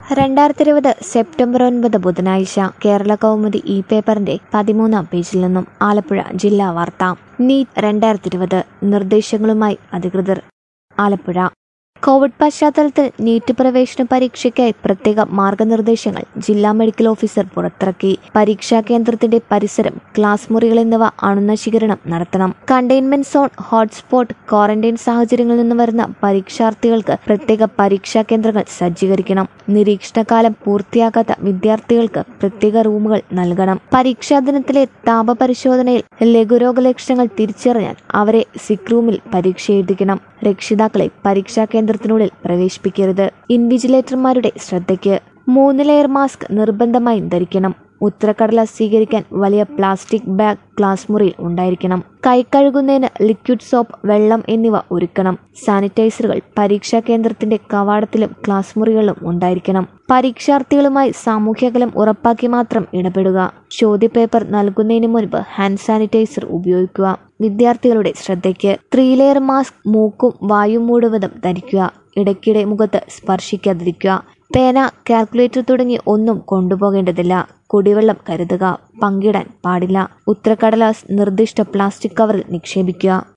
രണ്ടായിരത്തി ഇരുപത് സെപ്റ്റംബർ ഒൻപത് ബുധനാഴ്ച കേരള കൗമുദി ഇ പേപ്പറിന്റെ പതിമൂന്നാം പേജിൽ നിന്നും ആലപ്പുഴ ജില്ലാ വാർത്ത നീറ്റ് രണ്ടായിരത്തി ഇരുപത് നിർദ്ദേശങ്ങളുമായി അധികൃതർ ആലപ്പുഴ കോവിഡ് പശ്ചാത്തലത്തിൽ നീറ്റ് പ്രവേശന പരീക്ഷയ്ക്കായി പ്രത്യേക മാർഗനിർദ്ദേശങ്ങൾ ജില്ലാ മെഡിക്കൽ ഓഫീസർ പുറത്തിറക്കി പരീക്ഷാ കേന്ദ്രത്തിന്റെ പരിസരം ക്ലാസ് മുറികൾ എന്നിവ അണുനശീകരണം നടത്തണം കണ്ടെയ്ൻമെന്റ് സോൺ ഹോട്ട്സ്പോട്ട് ക്വാറന്റൈൻ സാഹചര്യങ്ങളിൽ നിന്ന് വരുന്ന പരീക്ഷാർത്ഥികൾക്ക് പ്രത്യേക പരീക്ഷാ കേന്ദ്രങ്ങൾ സജ്ജീകരിക്കണം നിരീക്ഷണകാലം പൂർത്തിയാക്കാത്ത വിദ്യാർത്ഥികൾക്ക് പ്രത്യേക റൂമുകൾ നൽകണം പരീക്ഷാ ദിനത്തിലെ താപപരിശോധനയിൽ ലഘുരോഗ ലക്ഷണങ്ങൾ തിരിച്ചറിഞ്ഞാൽ അവരെ സിക് റൂമിൽ പരീക്ഷ എഴുതിക്കണം രക്ഷിതാക്കളെ പരീക്ഷാ കേന്ദ്രത്തിനുള്ളിൽ പ്രവേശിപ്പിക്കരുത് ഇൻവിജിലേറ്റർമാരുടെ ശ്രദ്ധയ്ക്ക് മൂന്ന് ലെയർ മാസ്ക് നിർബന്ധമായും ധരിക്കണം ഉത്തരക്കടലാസ് സ്വീകരിക്കാൻ വലിയ പ്ലാസ്റ്റിക് ബാഗ് ക്ലാസ് മുറിയിൽ ഉണ്ടായിരിക്കണം കൈ കഴുകുന്നതിന് ലിക്വിഡ് സോപ്പ് വെള്ളം എന്നിവ ഒരുക്കണം സാനിറ്റൈസറുകൾ പരീക്ഷാ കേന്ദ്രത്തിന്റെ കവാടത്തിലും ക്ലാസ് മുറികളിലും ഉണ്ടായിരിക്കണം പരീക്ഷാർത്ഥികളുമായി സാമൂഹ്യകലം ഉറപ്പാക്കി മാത്രം ഇടപെടുക ചോദ്യപേപ്പർ നൽകുന്നതിന് മുൻപ് ഹാൻഡ് സാനിറ്റൈസർ ഉപയോഗിക്കുക വിദ്യാർത്ഥികളുടെ ശ്രദ്ധയ്ക്ക് ത്രീ ലെയർ മാസ്ക് മൂക്കും വായും മൂടുവതും ധരിക്കുക ഇടയ്ക്കിടെ മുഖത്ത് സ്പർശിക്കാതിരിക്കുക പേന കാൽക്കുലേറ്റർ തുടങ്ങി ഒന്നും കൊണ്ടുപോകേണ്ടതില്ല കുടിവെള്ളം കരുതുക പങ്കിടാൻ പാടില്ല ഉത്തരക്കടലാസ് നിർദ്ദിഷ്ട പ്ലാസ്റ്റിക് കവറിൽ നിക്ഷേപിക്കുക